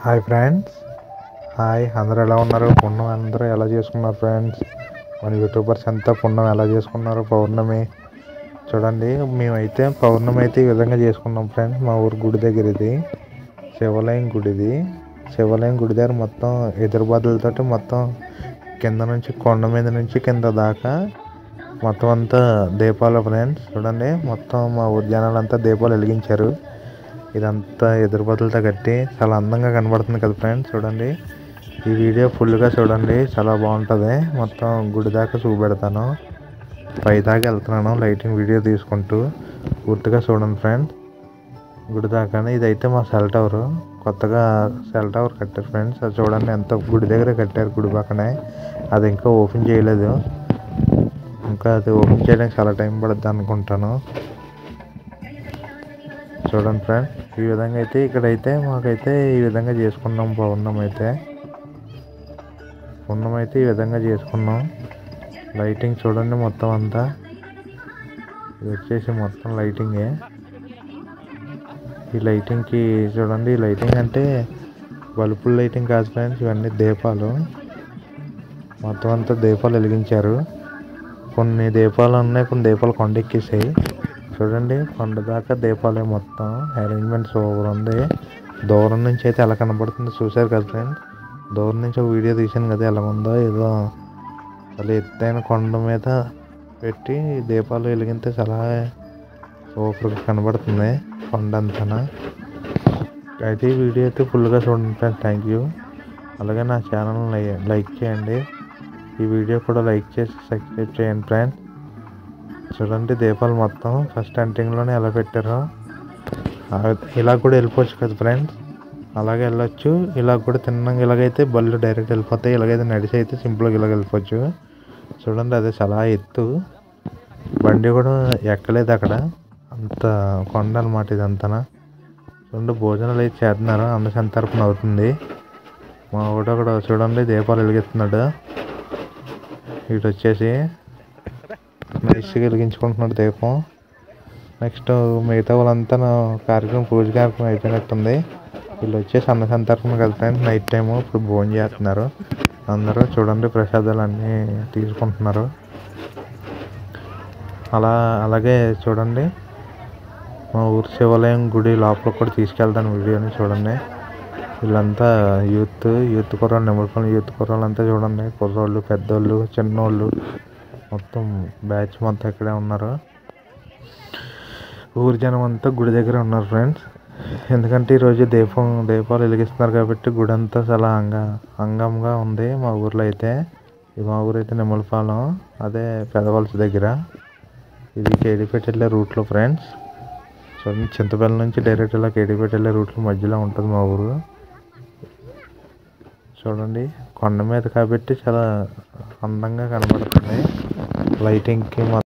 hi friends hi అందరూ ఎలా ఉన్నారు పున్నం అందరూ ఎలా చేసుకున్నారు ఫ్రెండ్స్ మన యూట్యూబర్స్ అంతా పున్నం ఎలా చేసుకున్నారు పౌర్ణమి చూడండి మేమైతే పౌర్ణమి అయితే ఈ విధంగా చేసుకున్నాం ఫ్రెండ్స్ మా ఊరు గుడి దగ్గర ఇది శివాలయం గుడి ఇది శివాలయం గుడి దగ్గర మొత్తం ఎదురుబాదులతోటి మొత్తం కింద నుంచి కొండ మీద నుంచి కింద దాకా మొత్తం అంతా దీపాలు ఫ్రెండ్స్ చూడండి మొత్తం మా ఊరి జనాలంతా దీపాలు వెలిగించారు ఇదంతా ఎదురుబదులతో కట్టి చాలా అందంగా కనబడుతుంది కదా ఫ్రెండ్స్ చూడండి ఈ వీడియో ఫుల్గా చూడండి చాలా బాగుంటుంది మొత్తం గుడి దాకా చూపెడతాను పై దాకా వెళ్తున్నాను లైటింగ్ వీడియో తీసుకుంటూ పూర్తిగా చూడండి ఫ్రెండ్స్ గుడి దాకానే ఇదైతే మా సెల్ టవర్ కొత్తగా సెల్ టవర్ కట్టారు ఫ్రెండ్స్ అది చూడండి ఎంత గుడి దగ్గర కట్టారు గుడి పక్కనే అది ఇంకా ఓపెన్ చేయలేదు ఇంకా అది ఓపెన్ చేయడానికి చాలా టైం పడుద్ది అనుకుంటాను చూడండి ఫ్రెండ్ ఈ విధంగా అయితే ఇక్కడైతే మాకైతే ఈ విధంగా చేసుకున్నాం పౌర్ణం అయితే పూర్ణం అయితే ఈ విధంగా చేసుకున్నాం లైటింగ్ చూడండి మొత్తం అంతా ఇది వచ్చేసి మొత్తం లైటింగే ఈ లైటింగ్కి చూడండి ఈ లైటింగ్ అంటే బల్బుల లైటింగ్ కాదు ఫ్రెండ్స్ ఇవన్నీ దీపాలు మొత్తం అంతా దీపాలు వెలిగించారు కొన్ని దీపాలు ఉన్నాయి కొన్ని దీపాలు కొండెక్కేసాయి చూడండి కొండ దాకా దీపాలే మొత్తం అరేంజ్మెంట్ సూపర్ ఉంది దూరం నుంచి అయితే ఎలా కనబడుతుందో చూశారు కదా ఫ్రెండ్స్ దూరం నుంచి ఒక వీడియో తీశాను కదా ఎలా ఉందో ఏదో చాలా ఎత్తైన కొండ మీద పెట్టి దీపాలు వెలిగితే చాలా సూపర్గా కనబడుతుంది కొండ అంతా అయితే ఈ వీడియో అయితే ఫుల్గా చూడండి ఫ్రెండ్స్ థ్యాంక్ యూ అలాగే నా ఛానల్ని లైక్ చేయండి ఈ వీడియో కూడా లైక్ చేసి సబ్స్క్రైబ్ చేయండి ఫ్రెండ్స్ చూడండి దీపాలు మొత్తం ఫస్ట్ ఎంటింగ్లోనే ఎలా పెట్టారో ఆ, ఇలా కూడా వెళ్ళిపోవచ్చు కదా ఫ్రెండ్స్ అలాగే వెళ్ళొచ్చు ఇలా కూడా తిన్నాక ఇలాగైతే బళ్ళు డైరెక్ట్ వెళ్ళిపోతాయి ఇలాగైతే నడిచి అయితే సింపుల్గా ఇలాగ వెళ్ళిపోవచ్చు చూడండి అది చాలా ఎత్తు బండి కూడా ఎక్కలేదు అక్కడ అంత కొండ అనమాట ఇదంతా చూడండి భోజనాలు అయితే చేస్తున్నారు అన్న సంతర్పణ అవుతుంది మా ఊడ కూడా చూడండి దీపాలు వెలిగిస్తున్నాడు ఇటు వచ్చేసి నైస్గా వెలిగించుకుంటున్నాడు దీపం నెక్స్ట్ మిగతా వాళ్ళంతా నా కార్యక్రమం పూజ కార్యక్రమం అయిపోయినట్టుంది వీళ్ళు వచ్చేసి అన్న సంతర్పణ కదా ఫ్రెండ్స్ నైట్ టైము ఇప్పుడు భోజనం చేస్తున్నారు అందరూ చూడండి ప్రసాదాలు అన్నీ తీసుకుంటున్నారు అలా అలాగే చూడండి మా ఊరు శివాలయం గుడి లోపల కూడా తీసుకెళ్తాను వీడియోని చూడండి వీళ్ళంతా యూత్ యూత్ కుర్రాళ్ళు నిమ్మలపల్లి యూత్ కుర్రాళ్ళు అంతా చూడండి కుర్రోళ్ళు పెద్దోళ్ళు చిన్నోళ్ళు మొత్తం బ్యాచ్ మొత్తం ఇక్కడే ఉన్నారు ఊరి జనం అంతా గుడి దగ్గర ఉన్నారు ఫ్రెండ్స్ ఎందుకంటే ఈరోజు దీపం దీపాలు వెలిగిస్తున్నారు కాబట్టి గుడి అంతా చాలా అంగ అంగంగా ఉంది మా ఊర్లో అయితే ఈ మా ఊరు అయితే నిమ్మలపాలెం అదే పెదవలస దగ్గర ఇది కేడిపేట వెళ్ళే రూట్లో ఫ్రెండ్స్ చూడండి చింతపల్లి నుంచి డైరెక్ట్ ఇలా కేడిపేట వెళ్ళే రూట్లో మధ్యలో ఉంటుంది మా ఊరు చూడండి కొండ మీద కాబట్టి చాలా అందంగా కనబడుతుంది లైటింగ్కి